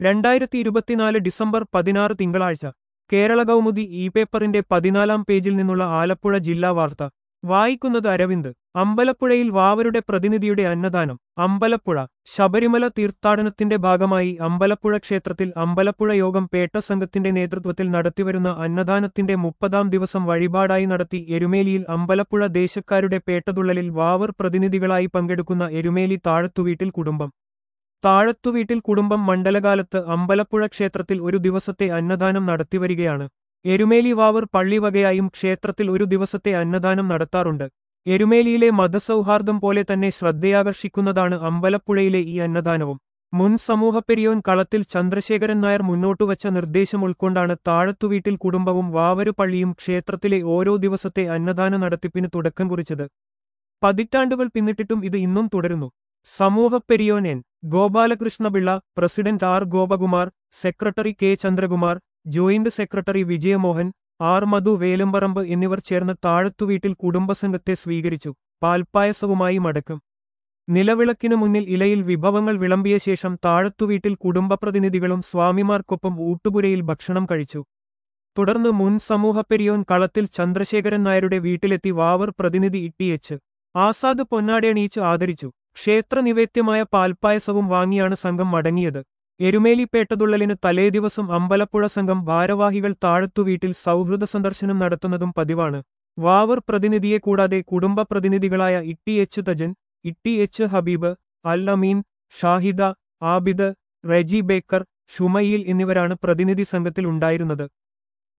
രണ്ടായിരത്തി ഇരുപത്തിനാല് ഡിസംബർ പതിനാറ് തിങ്കളാഴ്ച കേരള കൗമുദി ഇ പേപ്പറിന്റെ പതിനാലാം പേജിൽ നിന്നുള്ള ആലപ്പുഴ ജില്ലാ വാർത്ത വായിക്കുന്നത് അരവിന്ദ് അമ്പലപ്പുഴയിൽ വാവരുടെ പ്രതിനിധിയുടെ അന്നദാനം അമ്പലപ്പുഴ ശബരിമല തീർത്ഥാടനത്തിന്റെ ഭാഗമായി അമ്പലപ്പുഴ ക്ഷേത്രത്തിൽ അമ്പലപ്പുഴ യോഗം പേട്ട സംഘത്തിന്റെ നേതൃത്വത്തിൽ നടത്തിവരുന്ന അന്നദാനത്തിന്റെ മുപ്പതാം ദിവസം വഴിപാടായി നടത്തി എരുമേലിയിൽ അമ്പലപ്പുഴ ദേശക്കാരുടെ പേട്ടതുള്ളലിൽ വാവർ പ്രതിനിധികളായി പങ്കെടുക്കുന്ന എരുമേലി താഴത്തുവീട്ടിൽ കുടുംബം താഴത്തുവീട്ടിൽ കുടുംബം മണ്ഡലകാലത്ത് അമ്പലപ്പുഴ ക്ഷേത്രത്തിൽ ഒരു ദിവസത്തെ അന്നദാനം നടത്തിവരികയാണ് എരുമേലി വാവർ പള്ളിവകയായും ക്ഷേത്രത്തിൽ ഒരു ദിവസത്തെ അന്നദാനം നടത്താറുണ്ട് എരുമേലിയിലെ മതസൗഹാർദ്ദം പോലെ തന്നെ ശ്രദ്ധയാകർഷിക്കുന്നതാണ് അമ്പലപ്പുഴയിലെ ഈ അന്നദാനവും മുൻ സമൂഹപ്പെരിയോൻ കളത്തിൽ ചന്ദ്രശേഖരൻ നായർ മുന്നോട്ടുവച്ച നിർദ്ദേശം ഉൾക്കൊണ്ടാണ് താഴത്തുവീട്ടിൽ കുടുംബവും വാവരു പള്ളിയും ക്ഷേത്രത്തിലെ ഓരോ ദിവസത്തെ അന്നദാന നടത്തിപ്പിന് തുടക്കം കുറിച്ചത് പതിറ്റാണ്ടുകൾ പിന്നിട്ടിട്ടും ഇത് ഇന്നും തുടരുന്നു സമൂഹപ്പെരിയോൻ N Gopalakrishnapillai president R Gopakumar secretary K Chandrakumar joint secretary Vijayamohan R Madhu Velamparambu എന്നിവർ ചേർന്ന് താഴത്തുവീട്ടിൽ കുടുംബസംഘത്തെ സ്വീകരിച്ചു പാൽപ്പായസവുമായി മടക്കും നിലവിളക്കിനു മുന്നിൽ ഇലയിൽ വിഭവങ്ങൾ വിളമ്പിയ ശേഷം താഴത്തുവീട്ടിൽ കുടുംബപ്രതിനിധികളും സ്വാമിമാർക്കൊപ്പം ഊട്ടുപുരയിൽ ഭക്ഷണം കഴിച്ചു തുടർന്ന് മുൻ സമൂഹപ്പെരിയോൻ കളത്തിൽ ചന്ദ്രശേഖരൻ നായരുടെ വീട്ടിലെത്തി വാവർ പ്രതിനിധി ഇട്ടിയെച്ച് ആസാദ് പൊന്നാടയണിയിച്ച് ആദരിച്ചു ക്ഷേത്ര നിവേദ്യമായ പാൽപ്പായസവും വാങ്ങിയാണ് സംഘം മടങ്ങിയത് എരുമേലിപ്പേട്ടതുള്ളലിന് തലേദിവസം അമ്പലപ്പുഴ സംഘം ഭാരവാഹികൾ താഴത്തുവീട്ടിൽ സൗഹൃദ സന്ദർശനം നടത്തുന്നതും പതിവാണ് വാവർ പ്രതിനിധിയെ കൂടാതെ കുടുംബ പ്രതിനിധികളായ ഇട്ടി എച്ച് തജൻ ഇട്ടി എച്ച് ഹബീബ് അൽ അമീൻ ഷാഹിദ ആബിദ് റെജി ബേക്കർ ഷുമയിൽ എന്നിവരാണ് പ്രതിനിധി സംഘത്തിൽ ഉണ്ടായിരുന്നത്